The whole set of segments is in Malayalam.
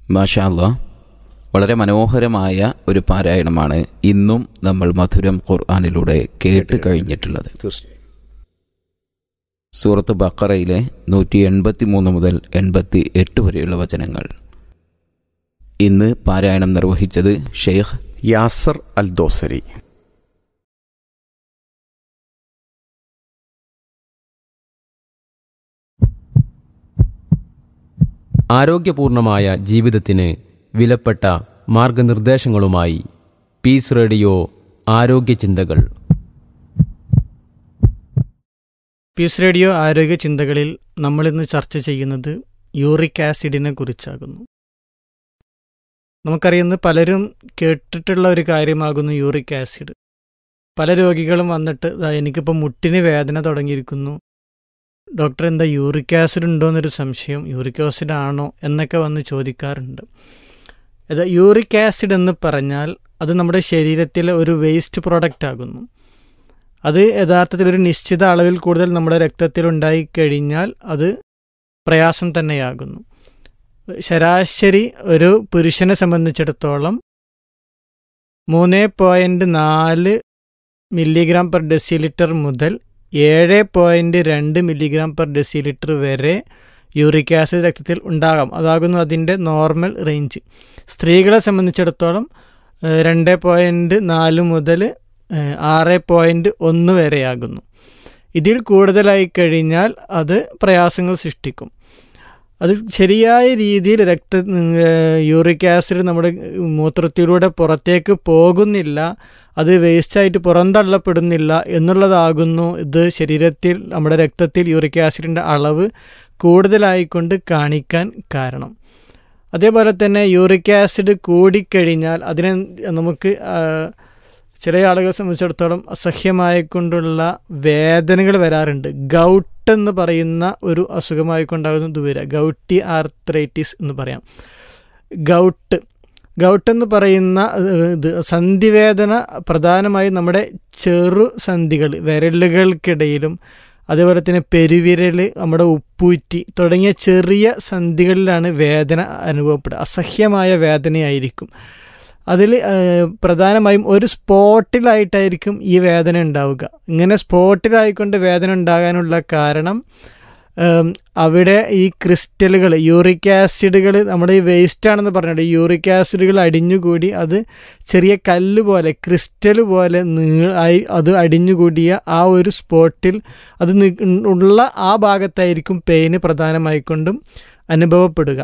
മാഷാല്ല വളരെ മനോഹരമായ ഒരു പാരായണമാണ് ഇന്നും നമ്മൾ മധുരം ഖുർആാനിലൂടെ കേട്ട് കഴിഞ്ഞിട്ടുള്ളത് തീർച്ചയായും സൂറത്ത് ബക്കറയിലെ നൂറ്റി എൺപത്തി മൂന്ന് മുതൽ എൺപത്തി എട്ട് വരെയുള്ള വചനങ്ങൾ ഇന്ന് പാരായണം നിർവഹിച്ചത് ഷെയ്ഖ് യാസർ അൽ ദോസരി ആരോഗ്യപൂർണമായ ജീവിതത്തിന് വിലപ്പെട്ട മാർഗനിർദ്ദേശങ്ങളുമായി പീസ് റേഡിയോ ആരോഗ്യ ചിന്തകൾ പീസ് റേഡിയോ ആരോഗ്യ ചിന്തകളിൽ നമ്മളിന്ന് ചർച്ച ചെയ്യുന്നത് യൂറിക് ആസിഡിനെ കുറിച്ചാകുന്നു നമുക്കറിയുന്ന പലരും കേട്ടിട്ടുള്ള ഒരു കാര്യമാകുന്നു യൂറിക് ആസിഡ് പല രോഗികളും വന്നിട്ട് "ദാ എനിക്കിപ്പോൾ മുട്ടിന് വേദന തുടങ്ങിയിരിക്കുന്നു ഡോക്ടർ എന്താ യൂറിക് ആസിഡ് ഉണ്ടോ എന്നൊരു സംശയം യൂറിക് ആസിഡ് ആണോ എന്നൊക്കെ വന്ന് ചോദിക്കാറുണ്ട് ഇത് യൂറിക് ആസിഡ് എന്ന് പറഞ്ഞാൽ അത് നമ്മുടെ ശരീരത്തിലെ ഒരു വേസ്റ്റ് പ്രോഡക്റ്റ് ആകുന്നു അത് യഥാർത്ഥത്തിൽ ഒരു നിശ്ചിത അളവിൽ കൂടുതൽ നമ്മുടെ രക്തത്തിൽ ഉണ്ടായി കഴിഞ്ഞാൽ അത് പ്രയാസം തന്നെയാകുന്നു ശരാശരി ഒരു പുരുഷനെ സംബന്ധിച്ചിടത്തോളം മൂന്ന് പോയിൻറ്റ് നാല് മില്ലിഗ്രാം പെർ ഡെസിലിറ്റർ മുതൽ ഏഴ് പോയിൻറ്റ് രണ്ട് മില്ലിഗ്രാം പെർ ഡെസിലിറ്റർ വരെ യൂറിക് ആസിഡ് രക്തത്തിൽ ഉണ്ടാകാം അതാകുന്നു അതിൻ്റെ നോർമൽ റേഞ്ച് സ്ത്രീകളെ സംബന്ധിച്ചിടത്തോളം ഏഹ്, രണ്ട് പോയിൻറ്റ് നാല് മുതൽ ഏഹ്, ആറ് പോയിൻറ്റ് ഒന്ന് വരെയാകുന്നു ഇതിൽ കൂടുതലായി കഴിഞ്ഞാൽ അത് പ്രയാസങ്ങൾ സൃഷ്ടിക്കും അത് ശരിയായ രീതിയിൽ രക്ത ഏഹ്, യൂറിക് ആസിഡ് നമ്മുടെ മൂത്രത്തിലൂടെ പുറത്തേക്ക് പോകുന്നില്ല അത് വേസ്റ്റായിട്ട് പുറന്തള്ളപ്പെടുന്നില്ല എന്നുള്ളതാകുന്നു ഇത് ശരീരത്തിൽ നമ്മുടെ രക്തത്തിൽ യൂറിക് ആസിഡിൻ്റെ അളവ് കൂടുതലായിക്കൊണ്ട് കാണിക്കാൻ കാരണം അതേപോലെ തന്നെ യൂറിക് ആസിഡ് കൂടിക്കഴിഞ്ഞാൽ അതിനെ നമുക്ക് ആ, ചില ആളുകളെ സംബന്ധിച്ചിടത്തോളം അസഹ്യമായി കൊണ്ടുള്ള വേദനകൾ വരാറുണ്ട് ഗൗട്ട് എന്ന് പറയുന്ന ഒരു അസുഖമായി കൊണ്ടാകുന്ന ഇത് വരിക ഗൗട്ടി ആർത്രൈറ്റിസ് എന്ന് പറയാം ഗൗട്ട് ഗൗട്ട് എന്ന് പറയുന്ന ഏഹ്, ഇത് സന്ധിവേദന പ്രധാനമായും നമ്മുടെ ചെറു സന്ധികൾ വിരലുകൾക്കിടയിലും അതേപോലെ തന്നെ പെരുവിരൽ നമ്മുടെ ഉപ്പൂറ്റി തുടങ്ങിയ ചെറിയ സന്ധികളിലാണ് വേദന അനുഭവപ്പെടുക അസഹ്യമായ വേദനയായിരിക്കും അതിൽ പ്രധാനമായും ഒരു സ്പോട്ടിലായിട്ടായിരിക്കും ഈ വേദന ഉണ്ടാവുക ഇങ്ങനെ സ്പോട്ടിലായിക്കൊണ്ട് വേദന ഉണ്ടാകാനുള്ള കാരണം ഉം, അവിടെ ഈ ക്രിസ്റ്റലുകൾ യൂറിക് ആസിഡുകൾ നമ്മുടെ ഈ വേസ്റ്റ് ആണെന്ന് പറഞ്ഞിട്ട് ഈ യൂറിക് ആസിഡുകൾ അടിഞ്ഞുകൂടി അത് ചെറിയ കല്ല് പോലെ ക്രിസ്റ്റൽ പോലെ നീളായി അത് അടിഞ്ഞുകൂടിയ ആ ഒരു സ്പോട്ടിൽ അത് നി- ഉള്ള ആ ഭാഗത്തായിരിക്കും പെയിന് പ്രധാനമായിക്കൊണ്ടും അനുഭവപ്പെടുക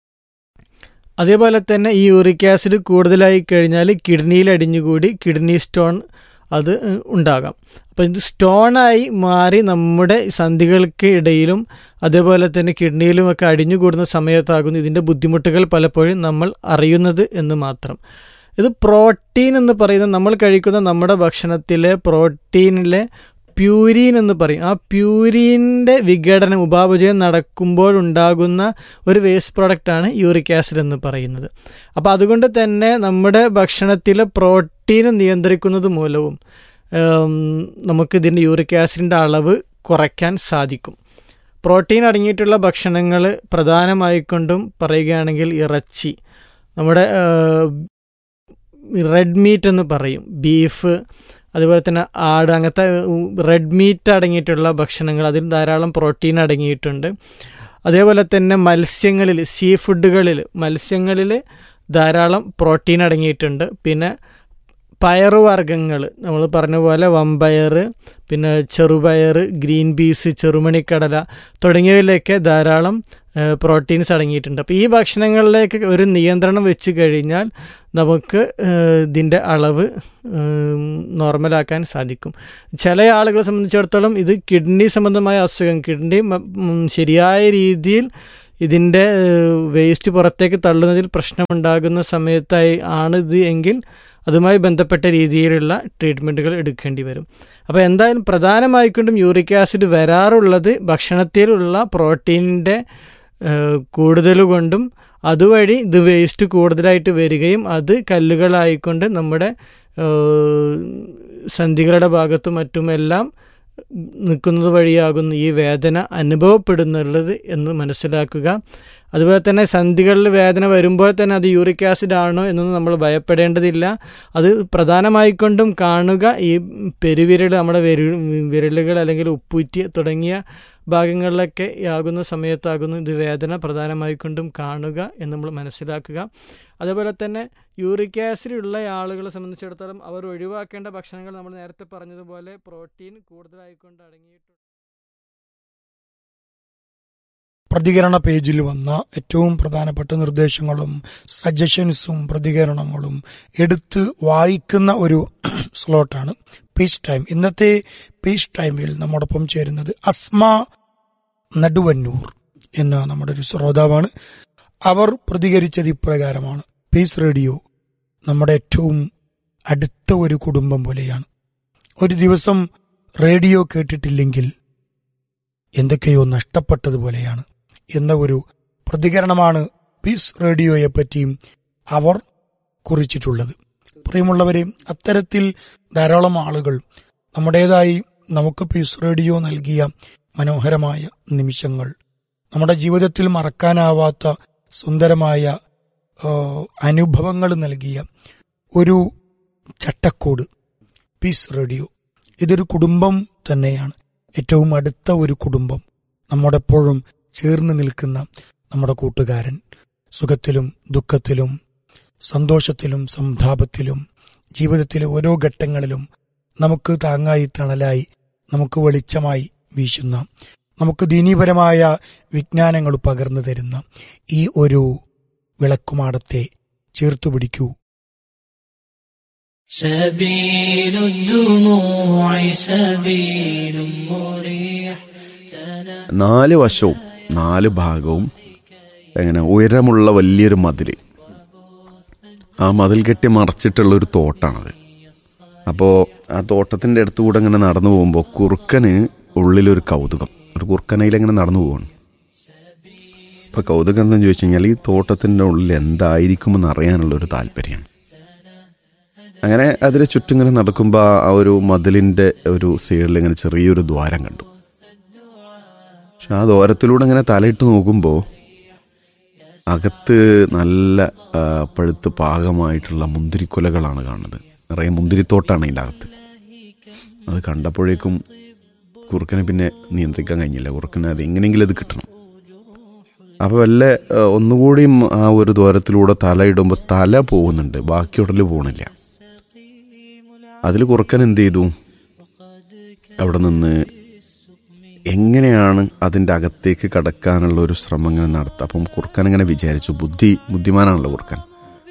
അതേപോലെ തന്നെ ഈ യൂറിക് ആസിഡ് കൂടുതലായി കഴിഞ്ഞാൽ കിഡ്നിയിൽ അടിഞ്ഞുകൂടി കിഡ്നി സ്റ്റോൺ അത് ഏഹ്, ഉണ്ടാകാം അപ്പോൾ ഇത് സ്റ്റോണായി മാറി നമ്മുടെ സന്ധികൾക്ക് ഇടയിലും അതേപോലെ തന്നെ കിഡ്നിയിലും ഒക്കെ അടിഞ്ഞുകൂടുന്ന സമയത്താകുന്നു ഇതിൻ്റെ ബുദ്ധിമുട്ടുകൾ പലപ്പോഴും നമ്മൾ അറിയുന്നത് എന്ന് മാത്രം ഇത് പ്രോട്ടീൻ എന്ന് പറയുന്നത് നമ്മൾ കഴിക്കുന്ന നമ്മുടെ ഭക്ഷണത്തിലെ പ്രോട്ടീനിലെ പ്യൂരീൻ എന്ന് പറയും ആ പ്യൂരീൻ്റെ വിഘടനം ഉപാപചയം നടക്കുമ്പോഴുണ്ടാകുന്ന ഒരു വേസ്റ്റ് പ്രോഡക്റ്റാണ് യൂറിക് ആസിഡ് എന്ന് പറയുന്നത് അപ്പോൾ അതുകൊണ്ട് തന്നെ നമ്മുടെ ഭക്ഷണത്തിലെ പ്രോട്ടീൻ നിയന്ത്രിക്കുന്നത് മൂലവും ഉം, നമുക്ക് ഇതിൻ്റെ യൂറിക് ആസിഡിൻ്റെ അളവ് കുറയ്ക്കാൻ സാധിക്കും പ്രോട്ടീൻ അടങ്ങിയിട്ടുള്ള ഭക്ഷണങ്ങൾ പ്രധാനമായിക്കൊണ്ടും പറയുകയാണെങ്കിൽ ഇറച്ചി നമ്മുടെ റെഡ് മീറ്റ് എന്ന് പറയും ബീഫ് അതുപോലെ തന്നെ ആട് അങ്ങനത്തെ റെഡ് മീറ്റ് അടങ്ങിയിട്ടുള്ള ഭക്ഷണങ്ങൾ അതിൽ ധാരാളം പ്രോട്ടീൻ അടങ്ങിയിട്ടുണ്ട് അതേപോലെ തന്നെ മത്സ്യങ്ങളിൽ സീ ഫുഡുകളിൽ മത്സ്യങ്ങളിൽ ധാരാളം പ്രോട്ടീൻ അടങ്ങിയിട്ടുണ്ട് പിന്നെ പയറുവർഗ്ഗങ്ങൾ നമ്മൾ പറഞ്ഞ പോലെ വമ്പയർ പിന്നെ ചെറുപയർ ഗ്രീൻ പീസ് ചെറുമണിക്കടല തുടങ്ങിയവയിലൊക്കെ ധാരാളം പ്രോട്ടീൻസ് അടങ്ങിയിട്ടുണ്ട് അപ്പോൾ ഈ ഭക്ഷണങ്ങളിലേക്ക് ഒരു നിയന്ത്രണം വെച്ച് കഴിഞ്ഞാൽ നമുക്ക് ഏഹ്, ഇതിൻ്റെ അളവ് ഏഹ്, നോർമലാക്കാൻ സാധിക്കും ചില ആളുകളെ സംബന്ധിച്ചിടത്തോളം ഇത് കിഡ്നി സംബന്ധമായ അസുഖം കിഡ്നി മ- ഉം, ശരിയായ രീതിയിൽ ഇതിൻ്റെ വേസ്റ്റ് പുറത്തേക്ക് തള്ളുന്നതിൽ പ്രശ്നമുണ്ടാകുന്ന സമയത്തായി ആണിത് എങ്കിൽ അതുമായി ബന്ധപ്പെട്ട രീതിയിലുള്ള ട്രീറ്റ്മെൻറ്റുകൾ എടുക്കേണ്ടി വരും അപ്പോൾ എന്തായാലും പ്രധാനമായിക്കൊണ്ടും യൂറിക് ആസിഡ് വരാറുള്ളത് ഭക്ഷണത്തിലുള്ള പ്രോട്ടീനിൻ്റെ കൂടുതൽ കൊണ്ടും അതുവഴി ഇത് വേസ്റ്റ് കൂടുതലായിട്ട് വരികയും അത് കല്ലുകളായിക്കൊണ്ട് നമ്മുടെ ഏഹ്, സന്ധികളുടെ ഭാഗത്തും മറ്റുമെല്ലാം നിൽക്കുന്നത് വഴിയാകുന്നു ഈ വേദന അനുഭവപ്പെടുന്നുള്ളത് എന്ന് മനസ്സിലാക്കുക അതുപോലെ തന്നെ സന്ധികളിൽ വേദന വരുമ്പോൾ തന്നെ അത് യൂറിക് ആസിഡ് ആണോ എന്നൊന്നും നമ്മൾ ഭയപ്പെടേണ്ടതില്ല അത് പ്രധാനമായിക്കൊണ്ടും കാണുക ഈ പെരുവിരൽ നമ്മുടെ വിര വിരലുകൾ അല്ലെങ്കിൽ ഉപ്പൂറ്റി തുടങ്ങിയ ഭാഗങ്ങളിലൊക്കെ ആകുന്ന സമയത്താകുന്നു ഇത് വേദന പ്രധാനമായിക്കൊണ്ടും കാണുക എന്ന് നമ്മൾ മനസ്സിലാക്കുക അതുപോലെ തന്നെ യൂറിക് ആസിഡ് ഉള്ള ആളുകളെ സംബന്ധിച്ചിടത്തോളം അവർ ഒഴിവാക്കേണ്ട ഭക്ഷണങ്ങൾ നമ്മൾ നേരത്തെ പറഞ്ഞതുപോലെ പ്രോട്ടീൻ കൂടുതലായിക്കൊണ്ട് അടങ്ങിയിട്ടുണ്ട് പ്രതികരണ പേജിൽ വന്ന ഏറ്റവും പ്രധാനപ്പെട്ട നിർദ്ദേശങ്ങളും സജഷൻസും പ്രതികരണങ്ങളും എടുത്ത് വായിക്കുന്ന ഒരു സ്ലോട്ടാണ് പീസ് ടൈം ഇന്നത്തെ പീസ് ടൈമിൽ നമ്മോടൊപ്പം ചേരുന്നത് അസ്മ നടുവന്നൂർ എന്ന നമ്മുടെ ഒരു ശ്രോതാവാണ് അവർ പ്രതികരിച്ചത് ഇപ്രകാരമാണ് പീസ് റേഡിയോ നമ്മുടെ ഏറ്റവും അടുത്ത ഒരു കുടുംബം പോലെയാണ് ഒരു ദിവസം റേഡിയോ കേട്ടിട്ടില്ലെങ്കിൽ എന്തൊക്കെയോ നഷ്ടപ്പെട്ടതുപോലെയാണ് എന്ന ഒരു പ്രതികരണമാണ് പീസ് റേഡിയോയെ പറ്റിയും അവർ കുറിച്ചിട്ടുള്ളത് പ്രിയമുള്ളവരെ അത്തരത്തിൽ ധാരാളം ആളുകൾ നമ്മുടേതായി നമുക്ക് പീസ് റേഡിയോ നൽകിയ മനോഹരമായ നിമിഷങ്ങൾ നമ്മുടെ ജീവിതത്തിൽ മറക്കാനാവാത്ത സുന്ദരമായ ആ, അനുഭവങ്ങൾ നൽകിയ ഒരു ചട്ടക്കൂട് പീസ് റേഡിയോ ഇതൊരു കുടുംബം തന്നെയാണ് ഏറ്റവും അടുത്ത ഒരു കുടുംബം നമ്മോടെപ്പോഴും ചേർന്ന് നിൽക്കുന്ന നമ്മുടെ കൂട്ടുകാരൻ സുഖത്തിലും ദുഃഖത്തിലും സന്തോഷത്തിലും സംതാപത്തിലും ജീവിതത്തിലെ ഓരോ ഘട്ടങ്ങളിലും നമുക്ക് താങ്ങായി തണലായി നമുക്ക് വെളിച്ചമായി വീശുന്ന നമുക്ക് ദീനീപരമായ വിജ്ഞാനങ്ങൾ പകർന്നു തരുന്ന ഈ ഒരു വിളക്കുമാടത്തെ ചേർത്തു പിടിക്കൂ سبيل الدموع سبيل مريح നാല് വശവും നാല് ഭാഗവും എങ്ങനെ ഉയരമുള്ള വലിയൊരു മതിൽ ആ മതിൽ കെട്ടി മറച്ചിട്ടുള്ള ഒരു തോട്ടാണത് അപ്പോൾ ആ തോട്ടത്തിൻ്റെ അടുത്തുകൂടെ ഇങ്ങനെ നടന്നു പോകുമ്പോൾ കുറുക്കന് ഉള്ളിലൊരു കൗതുകം ഒരു കുറുക്കനയിൽ ഇങ്ങനെ നടന്നു പോവാണ് അപ്പോൾ കൗതുകം എന്താണെന്ന് ചോദിച്ചു കഴിഞ്ഞാൽ ഈ തോട്ടത്തിൻ്റെ ഉള്ളിൽ എന്തായിരിക്കുമെന്ന് അറിയാനുള്ള ഒരു താല്പര്യമാണ് അങ്ങനെ അതിന് ചുറ്റും ഇങ്ങനെ നടക്കുമ്പോൾ ആ ഒരു മതിലിൻ്റെ ഒരു സൈഡിൽ ഇങ്ങനെ ചെറിയൊരു ദ്വാരം കണ്ടു പക്ഷെ ആ ദ്വാരത്തിലൂടെ ഇങ്ങനെ തലയിട്ട് നോക്കുമ്പോൾ അകത്ത് നല്ല ആ, പഴുത്ത് പാകമായിട്ടുള്ള മുന്തിരിക്കുലകളാണ് കാണുന്നത് നിറയെ മുന്തിരിത്തോട്ടാണ് അതിൻ്റെ അകത്ത് അത് കണ്ടപ്പോഴേക്കും കുറുക്കനെ പിന്നെ നിയന്ത്രിക്കാൻ കഴിഞ്ഞില്ല കുറുക്കന് അത് എങ്ങനെയെങ്കിലും അത് കിട്ടണം അപ്പോൾ വല്ല ആ, ഒന്നുകൂടിയും ആ ഒരു ദ്വാരത്തിലൂടെ തല ഇടുമ്പോൾ തല പോകുന്നുണ്ട് ബാക്കി ഉടല് പോകണില്ല അതിൽ കുറുക്കൻ എന്ത് ചെയ്തു അവിടെ നിന്ന് എങ്ങനെയാണ് അതിൻ്റെ അകത്തേക്ക് കടക്കാനുള്ള ഒരു ശ്രമം ഇങ്ങനെ നടത്തുക അപ്പം കുറുക്കൻ ഇങ്ങനെ വിചാരിച്ചു ബുദ്ധി ബുദ്ധിമാനാണല്ലോ കുറുക്കൻ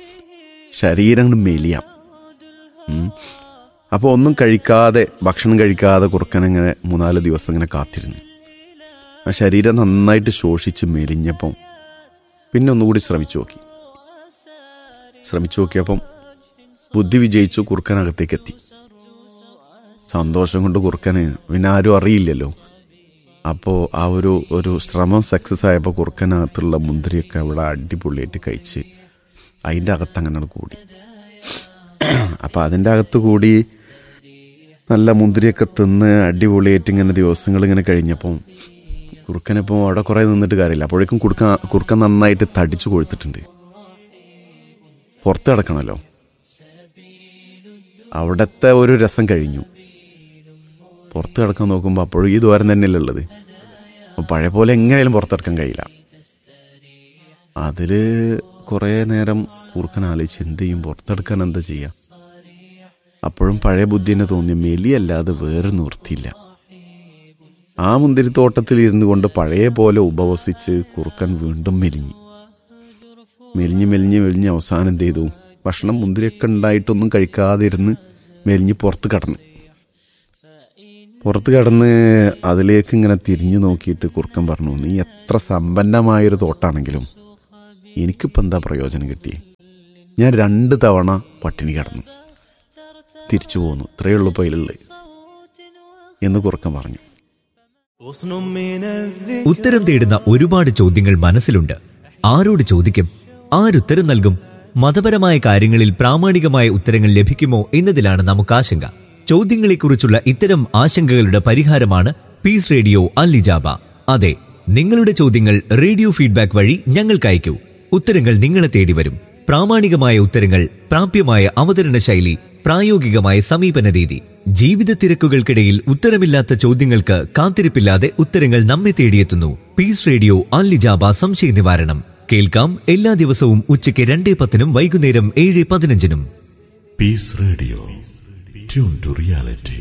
ശരീരം കൊണ്ട് മെലിയാം ഉം. അപ്പോൾ ഒന്നും കഴിക്കാതെ ഭക്ഷണം കഴിക്കാതെ കുറുക്കൻ ഇങ്ങനെ മൂന്നാല് ദിവസം ഇങ്ങനെ കാത്തിരുന്നു ആ ശരീരം നന്നായിട്ട് ശോഷിച്ച് മെലിഞ്ഞപ്പം പിന്നെ ഒന്നുകൂടി ശ്രമിച്ചു നോക്കി ശ്രമിച്ചു നോക്കിയപ്പം ബുദ്ധി വിജയിച്ചു കുറുക്കനകത്തേക്ക് എത്തി സന്തോഷം കൊണ്ട് കുറുക്കന് പിന്നെ ആരും അറിയില്ലല്ലോ അപ്പോൾ ആ ഒരു ഒരു ശ്രമം സക്സസ് ആയപ്പോൾ കുറുക്കനകത്തുള്ള മുന്തിരിയൊക്കെ അവിടെ അടിപൊളിയായിട്ട് കഴിച്ച് അതിൻ്റെ അകത്ത് അങ്ങനെ കൂടി അപ്പം അതിൻ്റെ അകത്ത് കൂടി നല്ല മുന്തിരിയൊക്കെ തിന്ന് അടിപൊളിയായിട്ട് ഇങ്ങനെ ദിവസങ്ങൾ ഇങ്ങനെ കഴിഞ്ഞപ്പം കുറുക്കനിപ്പോൾ അവിടെ കുറേ നിന്നിട്ട് കാര്യമില്ല അപ്പോഴേക്കും കുറുക്കൻ കുറുക്കൻ നന്നായിട്ട് തടിച്ചു കൊഴുത്തിട്ടുണ്ട് പുറത്ത് കിടക്കണമല്ലോ അവിടുത്തെ ഒരു രസം കഴിഞ്ഞു പുറത്ത് കിടക്കാൻ നോക്കുമ്പോൾ അപ്പോഴും ഈ ദ്വാരം തന്നെയല്ലേ ഉള്ളത് അപ്പോൾ പഴയ പോലെ എങ്ങനെയാലും പുറത്തെടുക്കാൻ കഴിയില്ല അതിൽ കുറേ നേരം കുറുക്കൻ ആലോചിച്ച് എന്ത് ചെയ്യും പുറത്തെടുക്കാൻ എന്താ ചെയ്യുക അപ്പോഴും പഴയ ബുദ്ധി തന്നെ തോന്നി മെലിയല്ലാതെ വേറെ നിവൃത്തിയില്ല ആ മുന്തിരിത്തോട്ടത്തിൽ ഇരുന്നു കൊണ്ട് പഴയ പോലെ ഉപവസിച്ച് കുറുക്കൻ വീണ്ടും മെലിഞ്ഞു മെലിഞ്ഞ് മെലിഞ്ഞ് മെലിഞ്ഞ് അവസാനം എന്ത് ചെയ്തു ഭക്ഷണം മുന്തിരിയൊക്കെ ഉണ്ടായിട്ടൊന്നും കഴിക്കാതെ ഇരുന്ന് മെലിഞ്ഞ് പുറത്ത് കടന്നു പുറത്ത് കടന്ന് അതിലേക്ക് ഇങ്ങനെ തിരിഞ്ഞു നോക്കിയിട്ട് കുറുക്കൻ പറഞ്ഞു നീ എത്ര സമ്പന്നമായൊരു തോട്ടാണെങ്കിലും എനിക്കിപ്പോൾ എന്താ പ്രയോജനം കിട്ടി ഞാൻ രണ്ട് തവണ പട്ടിണി കിടന്നു തിരിച്ചു പോന്നു ഇത്രയേ ഉള്ളൂ പൈലുള്ളത് എന്ന് കുറുക്കൻ പറഞ്ഞു ഉത്തരം തേടുന്ന ഒരുപാട് ചോദ്യങ്ങൾ മനസ്സിലുണ്ട് ആരോട് ചോദിക്കും ആരുത്തരം നൽകും മതപരമായ കാര്യങ്ങളിൽ പ്രാമാണികമായ ഉത്തരങ്ങൾ ലഭിക്കുമോ എന്നതിലാണ് നമുക്ക് ആശങ്ക ചോദ്യങ്ങളെക്കുറിച്ചുള്ള ഇത്തരം ആശങ്കകളുടെ പരിഹാരമാണ് പീസ് റേഡിയോ അല്ലിജാബ അതെ നിങ്ങളുടെ ചോദ്യങ്ങൾ റേഡിയോ ഫീഡ്ബാക്ക് വഴി ഞങ്ങൾക്ക് അയക്കൂ ഉത്തരങ്ങൾ നിങ്ങളെ തേടി വരും പ്രാമാണികമായ ഉത്തരങ്ങൾ പ്രാപ്യമായ അവതരണ ശൈലി പ്രായോഗികമായ സമീപന രീതി ജീവിത തിരക്കുകൾക്കിടയിൽ ഉത്തരമില്ലാത്ത ചോദ്യങ്ങൾക്ക് കാത്തിരിപ്പില്ലാതെ ഉത്തരങ്ങൾ നമ്മെ തേടിയെത്തുന്നു പീസ് റേഡിയോ അല്ലിജാബ സംശയ നിവാരണം കേൾക്കാം എല്ലാ ദിവസവും ഉച്ചയ്ക്ക് രണ്ടേ പത്തിനും വൈകുന്നേരം ഏഴ് പതിനഞ്ചിനും Peace Radio. Tune to reality.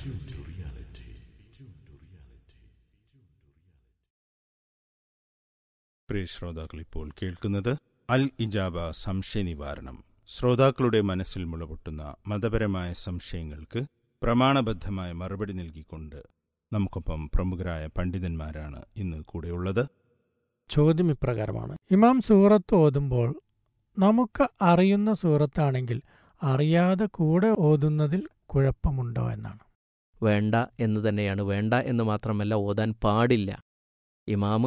പ്രിയ ശ്രോതാക്കൾ ഇപ്പോൾ കേൾക്കുന്നത് അൽ ഇജാബ സംശയ നിവാരണം ശ്രോതാക്കളുടെ മനസ്സിൽ മുളപൊട്ടുന്ന മതപരമായ സംശയങ്ങൾക്ക് പ്രമാണബദ്ധമായ മറുപടി നൽകിക്കൊണ്ട് നമുക്കൊപ്പം പ്രമുഖരായ പണ്ഡിതന്മാരാണ് ഇന്ന് കൂടെയുള്ളത് ചോദ്യം ഇപ്രകാരമാണ് ഇമാം സൂറത്ത് ഓതുമ്പോൾ നമുക്ക് അറിയുന്ന സൂറത്താണെങ്കിൽ അറിയാതെ കൂടെ ഓതുന്നതിൽ കുഴപ്പമുണ്ടോ എന്നാണ് വേണ്ട എന്ന് തന്നെയാണ് വേണ്ട എന്ന് മാത്രമല്ല ഓതാൻ പാടില്ല ഇമാമ്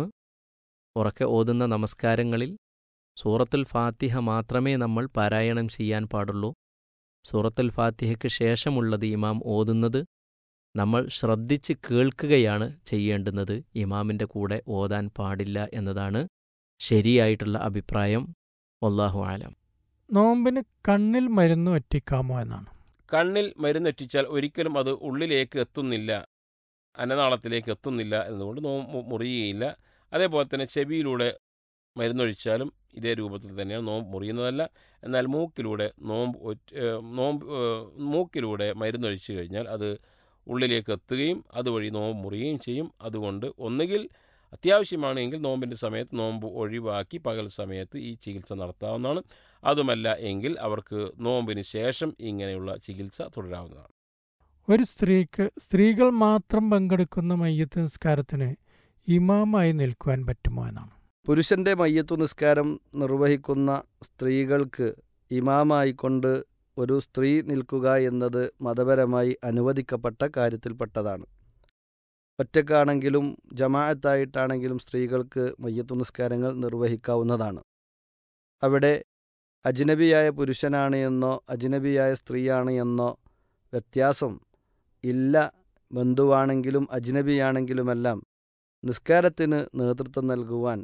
ഉറക്കെ ഓതുന്ന നമസ്കാരങ്ങളിൽ സൂറത്തുൽ ഫാത്തിഹ മാത്രമേ നമ്മൾ പാരായണം ചെയ്യാൻ പാടുള്ളൂ സൂറത്തുൽ ഫാത്തിഹയ്ക്ക് ശേഷമുള്ളത് ഇമാം ഓതുന്നത് നമ്മൾ ശ്രദ്ധിച്ച് കേൾക്കുകയാണ് ചെയ്യേണ്ടുന്നത് ഇമാമിൻ്റെ കൂടെ ഓതാൻ പാടില്ല എന്നതാണ് ശരിയായിട്ടുള്ള അഭിപ്രായം വല്ലാഹു ആലം നോമ്പിന് കണ്ണിൽ മരുന്ന് ഒറ്റിക്കാമോ എന്നാണ് കണ്ണിൽ മരുന്നെറ്റിച്ചാൽ ഒരിക്കലും അത് ഉള്ളിലേക്ക് എത്തുന്നില്ല അന്നനാളത്തിലേക്ക് എത്തുന്നില്ല എന്നതുകൊണ്ട് നോമ്പ് മുറിയുകയില്ല അതേപോലെ തന്നെ ചെവിയിലൂടെ മരുന്നൊഴിച്ചാലും ഇതേ രൂപത്തിൽ തന്നെയാണ് നോമ്പ് മുറിയുന്നതല്ല എന്നാൽ മൂക്കിലൂടെ നോമ്പ് ഒറ്റ- ഏഹ് നോമ്പ് ഏഹ് മൂക്കിലൂടെ മരുന്നൊഴിച്ചു കഴിഞ്ഞാൽ അത് ഉള്ളിലേക്ക് എത്തുകയും അതുവഴി നോമ്പ് മുറിയുകയും ചെയ്യും അതുകൊണ്ട് ഒന്നുകിൽ അത്യാവശ്യമാണെങ്കിൽ നോമ്പിൻ്റെ സമയത്ത് നോമ്പ് ഒഴിവാക്കി പകൽ സമയത്ത് ഈ ചികിത്സ നടത്താവുന്നതാണ് അതുമല്ല എങ്കിൽ അവർക്ക് നോമ്പിന് ശേഷം ഇങ്ങനെയുള്ള ചികിത്സ തുടരാവുന്നതാണ് ഒരു സ്ത്രീക്ക് സ്ത്രീകൾ മാത്രം പങ്കെടുക്കുന്ന മയ്യത്ത് നിസ്കാരത്തിന് ഇമാമായി നിൽക്കുവാൻ പറ്റുമോ എന്നാണ് പുരുഷന്റെ മയ്യത്തു നിസ്കാരം നിർവഹിക്കുന്ന സ്ത്രീകൾക്ക് ഇമാമായിക്കൊണ്ട് ഒരു സ്ത്രീ നിൽക്കുക എന്നത് മതപരമായി അനുവദിക്കപ്പെട്ട കാര്യത്തിൽപ്പെട്ടതാണ് ഒറ്റക്കാണെങ്കിലും ജമാഅത്തായിട്ടാണെങ്കിലും സ്ത്രീകൾക്ക് മയ്യത്തു നിസ്കാരങ്ങൾ നിർവഹിക്കാവുന്നതാണ് അവിടെ അജ്നബിയായ പുരുഷനാണ് എന്നോ അജ്നബിയായ സ്ത്രീയാണ് എന്നോ വ്യത്യാസം ഇല്ല ബന്ധുവാണെങ്കിലും അജ്നബിയാണെങ്കിലുമെല്ലാം നിസ്കാരത്തിന് നേതൃത്വം നൽകുവാൻ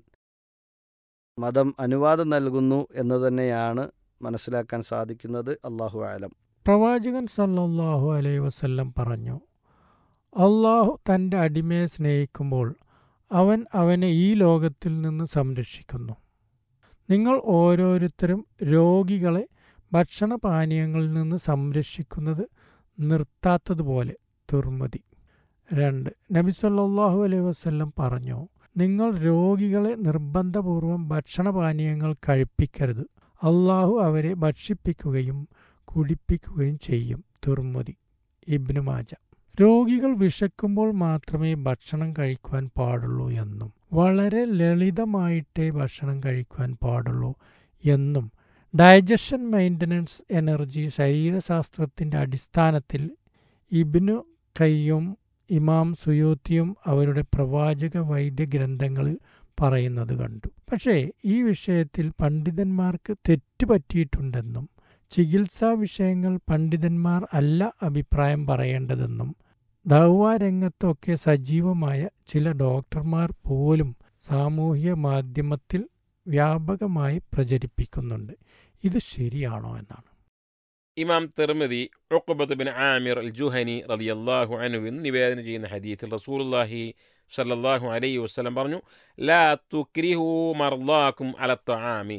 മതം അനുവാദം നൽകുന്നു എന്ന് തന്നെയാണ് മനസ്സിലാക്കാൻ സാധിക്കുന്നത് അള്ളാഹു ആലം പ്രവാചകൻ സല്ലല്ലാഹു അലൈഹി വസല്ലം പറഞ്ഞു അള്ളാഹു തൻ്റെ അടിമയെ സ്നേഹിക്കുമ്പോൾ അവൻ അവനെ ഈ ലോകത്തിൽ നിന്ന് സംരക്ഷിക്കുന്നു നിങ്ങൾ ഓരോരുത്തരും രോഗികളെ ഭക്ഷണപാനീയങ്ങളിൽ നിന്ന് സംരക്ഷിക്കുന്നത് നിർത്താത്തതുപോലെ തുർമതി രണ്ട് നബി സല്ലല്ലാഹു അലൈഹി വസല്ലം പറഞ്ഞു നിങ്ങൾ രോഗികളെ നിർബന്ധപൂർവം ഭക്ഷണപാനീയങ്ങൾ കഴിപ്പിക്കരുത് അള്ളാഹു അവരെ ഭക്ഷിപ്പിക്കുകയും കുടിപ്പിക്കുകയും ചെയ്യും തുർമുതി ഇബ്നു മാജ രോഗികൾ വിശക്കുമ്പോൾ മാത്രമേ ഭക്ഷണം കഴിക്കുവാൻ പാടുള്ളൂ എന്നും വളരെ ലളിതമായിട്ടേ ഭക്ഷണം കഴിക്കുവാൻ പാടുള്ളൂ എന്നും ഡൈജഷൻ മെയിൻ്റനൻസ് എനർജി ശരീരശാസ്ത്രത്തിൻ്റെ അടിസ്ഥാനത്തിൽ ഇബ്നു കയ്യും ഇമാം സുയൂത്തിയും അവരുടെ പ്രവാചക വൈദ്യ ഗ്രന്ഥങ്ങളിൽ പറയുന്നത് കണ്ടു പക്ഷേ ഈ വിഷയത്തിൽ പണ്ഡിതന്മാർക്ക് തെറ്റുപറ്റിയിട്ടുണ്ടെന്നും ചികിത്സാ വിഷയങ്ങൾ പണ്ഡിതന്മാർ അല്ല അഭിപ്രായം പറയേണ്ടതെന്നും ദൗവ രംഗത്തൊക്കെ സജീവമായ ചില ഡോക്ടർമാർ പോലും സാമൂഹ്യ മാധ്യമത്തിൽ വ്യാപകമായി പ്രചരിപ്പിക്കുന്നുണ്ട് ഇത് ശരിയാണോ എന്നാണ് Imam Tirmidhi Uqbah bin Aamir al Juhani റളിയല്ലാഹു അൻഹു എന്ന് നിവേദനം ചെയ്യുന്ന ഹദീത്തിൽ റസൂലുള്ളാഹി സല്ലല്ലാഹു അലൈഹി വസല്ലം പറഞ്ഞു ലാ തുക്രിഹു മർദാക്കും അല ത്വആമി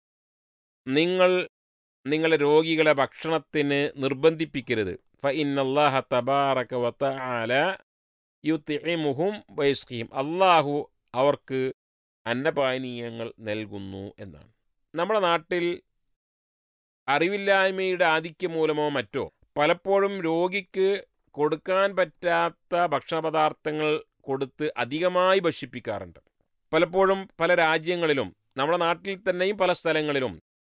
നിങ്ങൾ നിങ്ങളെ രോഗികളെ ഭക്ഷണത്തിന് നിർബന്ധിപ്പിക്കരുത് ഫ ഇന്നല്ലാഹ തബാറക വ തആല യുത്ഇമുഹും വയസ്ഖീം അള്ളാഹു അവർക്ക് അന്നപാനീയങ്ങൾ നൽകുന്നു എന്നാണ് നമ്മുടെ നാട്ടിൽ അറിവില്ലായ്മയുടെ ആധിക്യം മൂലമോ മറ്റോ പലപ്പോഴും രോഗിക്ക് കൊടുക്കാൻ പറ്റാത്ത ഭക്ഷണപദാർത്ഥങ്ങൾ കൊടുത്ത് അധികമായി ഭക്ഷിപ്പിക്കാറുണ്ട് പലപ്പോഴും പല രാജ്യങ്ങളിലും നമ്മുടെ നാട്ടിൽ തന്നെയും പല സ്ഥലങ്ങളിലും